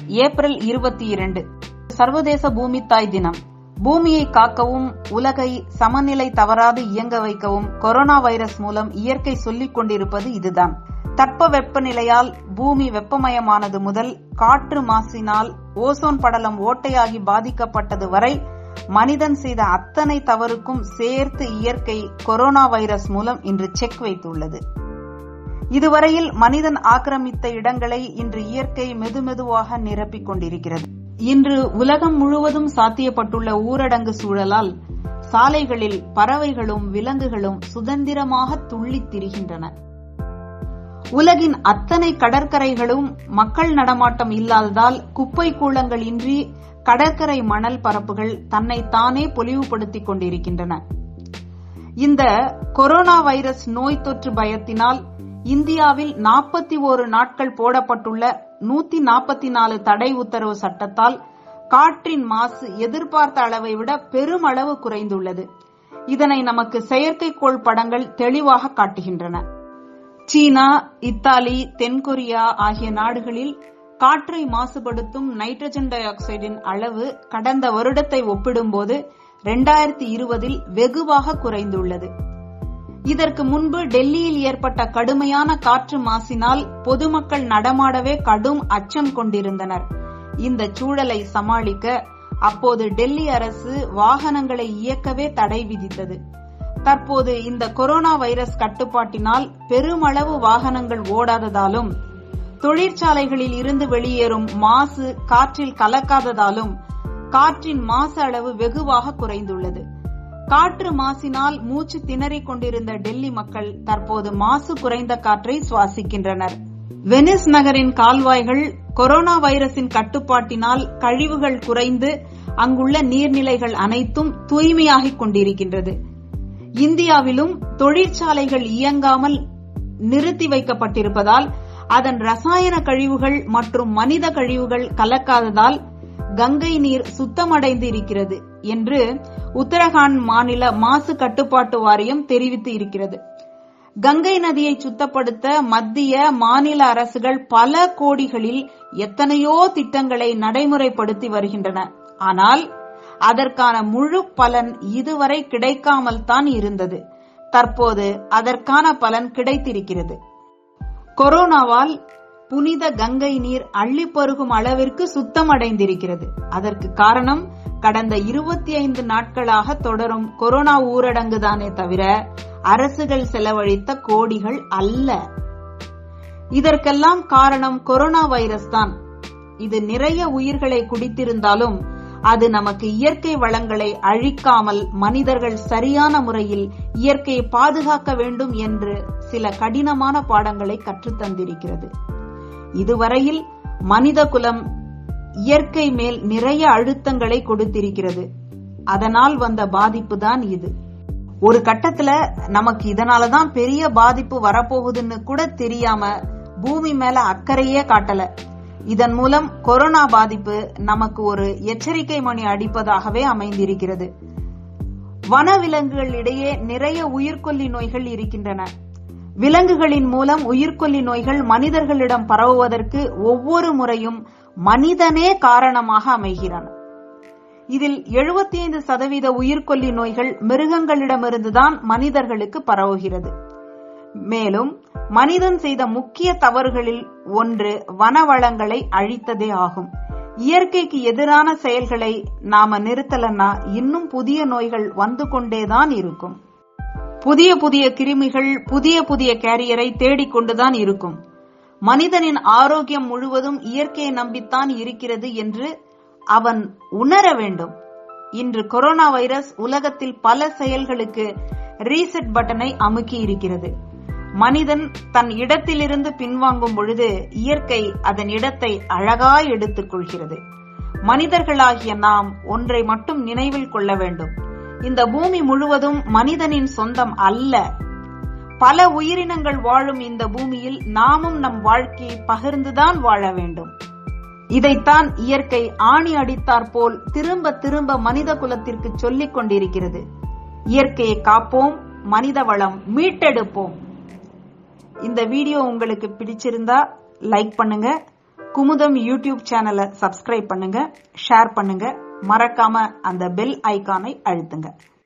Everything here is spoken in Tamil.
ஏப்ரல் இருபத்தி இரண்டு சர்வதேச பூமித்தாய் தினம் பூமியை காக்கவும் உலகை சமநிலை தவறாது இயங்க வைக்கவும் கொரோனா வைரஸ் மூலம் இயற்கை சொல்லிக் கொண்டிருப்பது இதுதான் தட்ப வெப்பநிலையால் பூமி வெப்பமயமானது முதல் காற்று மாசினால் ஓசோன் படலம் ஓட்டையாகி பாதிக்கப்பட்டது வரை மனிதன் செய்த அத்தனை தவறுக்கும் சேர்த்து இயற்கை கொரோனா வைரஸ் மூலம் இன்று செக் வைத்துள்ளது இதுவரையில் மனிதன் ஆக்கிரமித்த இடங்களை இன்று இயற்கை மெதுமெதுவாக நிரப்பிக் கொண்டிருக்கிறது இன்று உலகம் முழுவதும் சாத்தியப்பட்டுள்ள ஊரடங்கு சூழலால் சாலைகளில் பறவைகளும் விலங்குகளும் சுதந்திரமாக துள்ளித் திரிகின்றன உலகின் அத்தனை கடற்கரைகளும் மக்கள் நடமாட்டம் இல்லாததால் குப்பை கூளங்கள் இன்றி கடற்கரை மணல் பரப்புகள் தன்னை தானே பொலிவுபடுத்திக் கொண்டிருக்கின்றன இந்த கொரோனா வைரஸ் நோய் தொற்று பயத்தினால் இந்தியாவில் நாற்பத்தி ஓரு நாட்கள் போடப்பட்டுள்ள நூத்தி நாற்பத்தி நாலு தடை உத்தரவு சட்டத்தால் காற்றின் மாசு எதிர்பார்த்த அளவை விட பெருமளவு குறைந்துள்ளது இதனை நமக்கு செயற்கைக்கோள் படங்கள் தெளிவாக காட்டுகின்றன சீனா இத்தாலி தென்கொரியா ஆகிய நாடுகளில் காற்றை மாசுபடுத்தும் நைட்ரஜன் டை ஆக்சைடின் அளவு கடந்த வருடத்தை ஒப்பிடும்போது இரண்டாயிரத்தி இருபதில் வெகுவாக குறைந்துள்ளது இதற்கு முன்பு டெல்லியில் ஏற்பட்ட கடுமையான காற்று மாசினால் பொதுமக்கள் நடமாடவே கடும் அச்சம் கொண்டிருந்தனர் இந்த சூழலை சமாளிக்க அப்போது டெல்லி அரசு வாகனங்களை இயக்கவே தடை விதித்தது தற்போது இந்த கொரோனா வைரஸ் கட்டுப்பாட்டினால் பெருமளவு வாகனங்கள் ஓடாததாலும் தொழிற்சாலைகளில் இருந்து வெளியேறும் மாசு காற்றில் கலக்காததாலும் காற்றின் மாசு அளவு வெகுவாக குறைந்துள்ளது காற்று மாசினால் மூச்சு திணறிக் கொண்டிருந்த டெல்லி மக்கள் தற்போது மாசு குறைந்த காற்றை சுவாசிக்கின்றனர் வெனிஸ் நகரின் கால்வாய்கள் கொரோனா வைரஸின் கட்டுப்பாட்டினால் கழிவுகள் குறைந்து அங்குள்ள நீர்நிலைகள் அனைத்தும் தூய்மையாகிக் கொண்டிருக்கின்றது இந்தியாவிலும் தொழிற்சாலைகள் இயங்காமல் நிறுத்தி வைக்கப்பட்டிருப்பதால் அதன் ரசாயன கழிவுகள் மற்றும் மனித கழிவுகள் கலக்காததால் கங்கை நீர் சுத்தமடைந்து இருக்கிறது என்று உத்தரகாண்ட் மாநில மாசு கட்டுப்பாட்டு வாரியம் தெரிவித்து இருக்கிறது கங்கை நதியை சுத்தப்படுத்த மத்திய மாநில அரசுகள் பல கோடிகளில் எத்தனையோ திட்டங்களை நடைமுறைப்படுத்தி வருகின்றன ஆனால் அதற்கான முழு பலன் இதுவரை கிடைக்காமல் தான் இருந்தது தற்போது அதற்கான பலன் கிடைத்திருக்கிறது கொரோனாவால் புனித கங்கை நீர் அள்ளி பருகும் அளவிற்கு சுத்தமடைந்திருக்கிறது அதற்கு காரணம் கடந்த இருபத்தி ஐந்து நாட்களாக தொடரும் கொரோனா ஊரடங்கு தானே தவிர அரசுகள் செலவழித்த கோடிகள் அல்ல இதற்கெல்லாம் காரணம் கொரோனா வைரஸ் தான் இது நிறைய உயிர்களை குடித்திருந்தாலும் அது நமக்கு இயற்கை வளங்களை அழிக்காமல் மனிதர்கள் சரியான முறையில் இயற்கையை பாதுகாக்க வேண்டும் என்று சில கடினமான பாடங்களை கற்றுத்தந்திருக்கிறது இதுவரையில் மனித குலம் இயற்கை மேல் நிறைய அழுத்தங்களை கொடுத்திருக்கிறது அதனால் வந்த பாதிப்பு தான் இது ஒரு கட்டத்துல நமக்கு இதனாலதான் பெரிய பாதிப்பு வரப்போகுதுன்னு கூட தெரியாம பூமி மேல அக்கறையே காட்டல இதன் மூலம் கொரோனா பாதிப்பு நமக்கு ஒரு எச்சரிக்கை மணி அடிப்பதாகவே அமைந்திருக்கிறது வனவிலங்குகளிடையே நிறைய உயிர்கொல்லி நோய்கள் இருக்கின்றன விலங்குகளின் மூலம் உயிர்கொல்லி நோய்கள் மனிதர்களிடம் பரவுவதற்கு ஒவ்வொரு முறையும் மனிதனே காரணமாக அமைகிறான் இதில் எழுபத்தி ஐந்து சதவீத உயிர்கொல்லி நோய்கள் மிருகங்களிடமிருந்துதான் மனிதர்களுக்கு பரவுகிறது மேலும் மனிதன் செய்த முக்கிய தவறுகளில் ஒன்று வனவளங்களை அழித்ததே ஆகும் இயற்கைக்கு எதிரான செயல்களை நாம நிறுத்தலன்னா இன்னும் புதிய நோய்கள் வந்து கொண்டேதான் இருக்கும் புதிய புதிய கிருமிகள் புதிய புதிய கேரியரை தேடிக்கொண்டுதான் இருக்கும் மனிதனின் ஆரோக்கியம் முழுவதும் இயற்கையை நம்பித்தான் இருக்கிறது என்று அவன் உணர வேண்டும் இன்று கொரோனா வைரஸ் உலகத்தில் பல செயல்களுக்கு ரீசெட் பட்டனை அமுக்கி இருக்கிறது மனிதன் தன் இடத்திலிருந்து பின்வாங்கும் பொழுது இயற்கை அதன் இடத்தை அழகாய் எடுத்துக் கொள்கிறது மனிதர்களாகிய நாம் ஒன்றை மட்டும் நினைவில் கொள்ள வேண்டும் இந்த பூமி முழுவதும் மனிதனின் சொந்தம் அல்ல பல உயிரினங்கள் வாழும் இந்த பூமியில் நாமும் நம் வாழ்க்கையை பகிர்ந்துதான் வாழ வேண்டும் இதைத்தான் இயற்கை ஆணி அடித்தாற் போல் திரும்ப திரும்ப மனித குலத்திற்கு சொல்லிக் கொண்டிருக்கிறது இயற்கையை காப்போம் மனித வளம் மீட்டெடுப்போம் இந்த வீடியோ உங்களுக்கு பிடிச்சிருந்தா லைக் பண்ணுங்க குமுதம் யூடியூப் சேனலை சப்ஸ்கிரைப் பண்ணுங்க ஷேர் பண்ணுங்க மறக்காம அந்த பெல் ஐகானை அழுத்துங்க